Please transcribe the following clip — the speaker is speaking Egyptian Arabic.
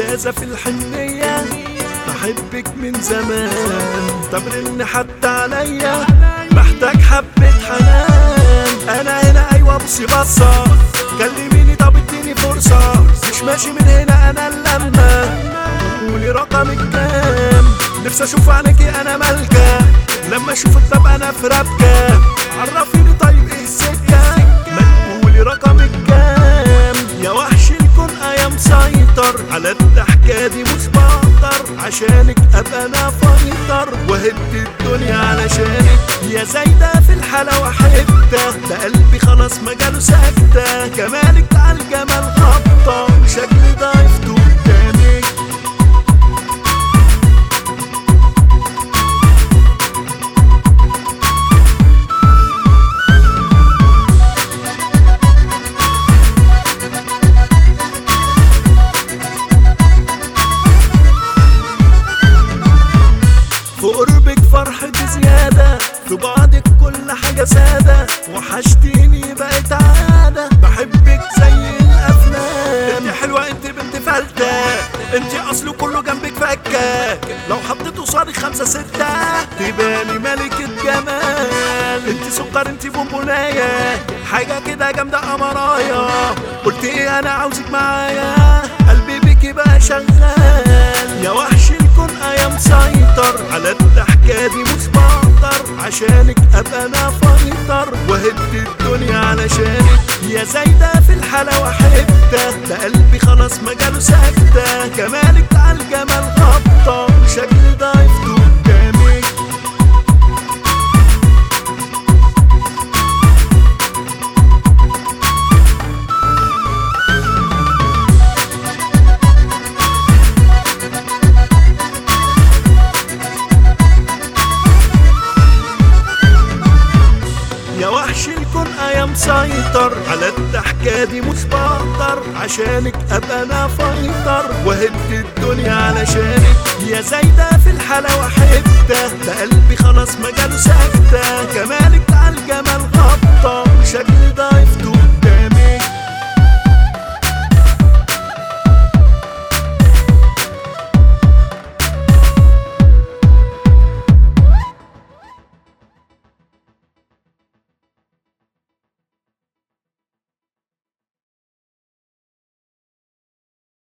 استاذة في الحنية بحبك من زمان طب رن حتى عليا محتاج حبة حنان انا هنا ايوه بصي بصة كلميني طب اديني فرصة مش ماشي من هنا انا اللمة قولي رقمك كام نفسي اشوف عينيكي انا مالكة لما اشوفك ببقى انا في ربكة عرفيني طيب ايه السكة ما تقولي رقمك كام يا وحش الكون يا مسيطر على الضحكة دي مش بقدر عشانك ابقى انا فايطر وهد الدنيا علشانك يا زايدة في الحلاوة حتة ده قلبي خلاص مجاله سكتة جمالك على الجمال خبطة شكلي ضعيف قدامك في قربك فرحتي زيادة في بعدك كل حاجة سادة وحشتيني بقت عادة بحبك زي الأفلام انت حلوة انت بنت فلتة انت أصل كله جنبك فكة لو حطيت قصادي خمسة ستة تباني ملكة جمال انت سكر انت بونبوناية حاجة كده جامدة قمرايا قلت ايه انا عاوزك معايا قلبي بيكي بقى شغال يا وحش الكون يا مسيطر على الضحكة دي مش بقدر عشانك ابقى انا فايطر وهد الدنيا علشانك يا زايدة في الحلاوة حتة ده قلبي خلاص مجاله سكتة جمالك على الجمال خبطة شكلي ضعيف قدامك يا وحش الكون يا مسيطر على الضحكة دي مش بقدر عشانك ابقى انا فايطر وهد الدنيا علشانك يا زايدة في الحلاوة حتة ده قلبي خلاص مجاله سكتة جمالك على الجمال غبطة شكلي ضعيف